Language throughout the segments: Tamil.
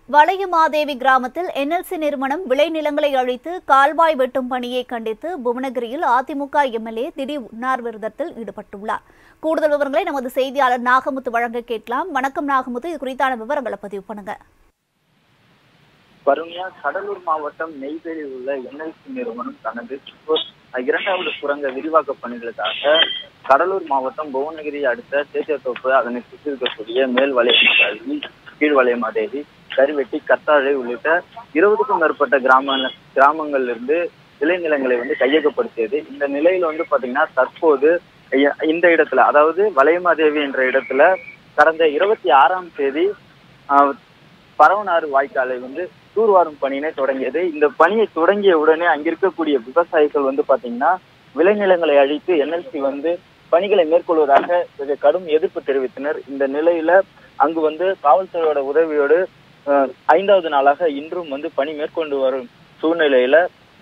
வளையமாதேவி கிராமத்தில் என்எல்சி நிறுவனம் விளைநிலங்களை அழித்து கால்வாய் வெட்டும் பணியை கண்டித்து புவனகிரியில் அதிமுக எம்எல்ஏ திடீர் உண்ணாவிரதத்தில் ஈடுபட்டுள்ளார் கூடுதல் விவரங்களை நமது செய்தியாளர் நாகமுத்து வழங்க கேட்கலாம் வணக்கம் நாகமுத்து இது குறித்தான விவரங்களை பதிவு பண்ணுங்க வருண்யா கடலூர் மாவட்டம் நெய்வேலியில் உள்ள என்எல்சி நிறுவனம் தனது சுற்று- இரண்டாவது சுரங்க விரிவாக்க பணிகளுக்காக கடலூர் மாவட்டம் புவனகிரி அடுத்த சேத்தியத்தோப்பு அதனை சுற்றி இருக்கக்கூடிய மேல் வளையமாதேவி கீழ் வளையமாதேவி கருவெட்டி கத்தாழை உள்ளிட்ட இருபதுக்கும் மேற்பட்ட கிராம கிராமங்கள்ல இருந்து விளைநிலங்களை வந்து கையகப்படுத்தியது இந்த நிலையில வந்து பாத்தீங்கன்னா தற்போது இ- இந்த இடத்துல அதாவது வளையமாதேவி என்ற இடத்துல கடந்த இருபத்தி ஆறாம் தேதி ஆஹ், பரவனாறு வாய்க்காலை வந்து தூர்வாரும் பணியினை தொடங்கியது இந்த பணியை தொடங்கிய உடனே அங்க இருக்கக்கூடிய விவசாயிகள் வந்து பாத்தீங்கன்னா விளைநிலங்களை அழித்து என்எல்சி வந்து பணிகளை மேற்கொள்வதாக மிக கடும் எதிர்ப்பு தெரிவித்தனர் இந்த நிலையில அங்கு வந்து காவல்துறையோட உதவியோடு அஹ், ஐந்தாவது நாளாக இன்றும் வந்து பணி மேற்கொண்டு வரும் சூழ்நிலையில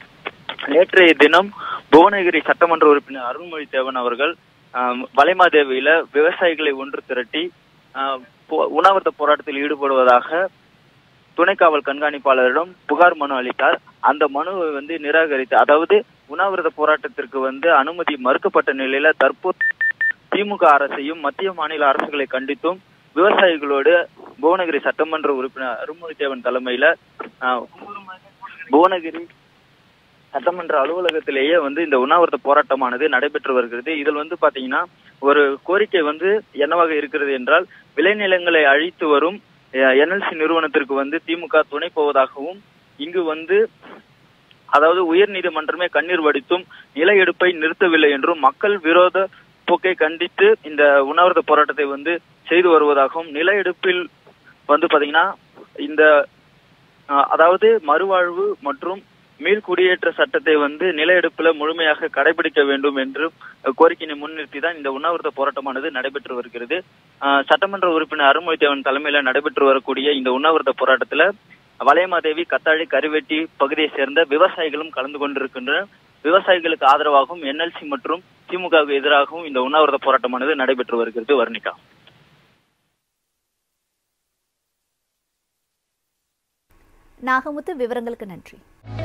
நேற்றைய தினம் புவனகிரி சட்டமன்ற உறுப்பினர் அருண்மொழி தேவன் அவர்கள் ஆஹ், வளைமாதேவியில விவசாயிகளை ஒன்று திரட்டி ஆஹ், போ- உண்ணாவிரத போராட்டத்தில் ஈடுபடுவதாக துணை காவல் கண்காணிப்பாளரிடம் புகார் மனு அளித்தார் அந்த மனுவை வந்து நிராகரித்து அதாவது உண்ணாவிரத போராட்டத்திற்கு வந்து அனுமதி மறுக்கப்பட்ட நிலையில தற்போது திமுக அரசையும் மத்திய மாநில அரசுகளை கண்டித்தும் விவசாயிகளோடு புவனகிரி சட்டமன்ற உறுப்பினர் அருண்மொழி தேவன் தலைமையில ஆஹ், புவனகிரி சட்டமன்ற அலுவலகத்திலேயே வந்து இந்த உண்ணாவிரத போராட்டமானது நடைபெற்று வருகிறது இதில் வந்து பாத்தீங்கன்னா ஒரு கோரிக்கை வந்து என்னவாக இருக்கிறது என்றால் விளைநிலங்களை அழித்து வரும் என்எல்சி நிறுவனத்திற்கு வந்து திமுக துணை போவதாகவும் இங்கு வந்து அதாவது உயர் நீதிமன்றமே கண்ணீர் வடித்தும் நில எடுப்பை நிறுத்தவில்லை என்றும் மக்கள் விரோத போக்கை கண்டித்து இந்த உண்ணாவிரத போராட்டத்தை வந்து செய்து வருவதாகவும் நில எடுப்பில் வந்து பாத்தீங்கன்னா இந்த அஹ், அதாவது மறுவாழ்வு மற்றும் மீள் குடியேற்ற சட்டத்தை வந்து நில எடுப்புல முழுமையாக கடைபிடிக்க வேண்டும் என்று கோரிக்கையை முன்னிறுத்தி தான் இந்த உண்ணாவிரத போராட்டமானது நடைபெற்று வருகிறது அஹ், சட்டமன்ற உறுப்பினர் அருண்மொழித்தேவன் தலைமையில நடைபெற்று வரக்கூடிய இந்த உண்ணாவிரத போராட்டத்துல வளையமாதேவி கத்தாழி கருவெட்டி பகுதியை சேர்ந்த விவசாயிகளும் கலந்து கொண்டிருக்கின்றனர் விவசாயிகளுக்கு ஆதரவாகவும் என்எல்சி மற்றும் திமுகவுக்கு எதிராகவும் இந்த உண்ணாவிரத போராட்டமானது நடைபெற்று வருகிறது வர்ணிகா நாகமுத்து விவரங்களுக்கு நன்றி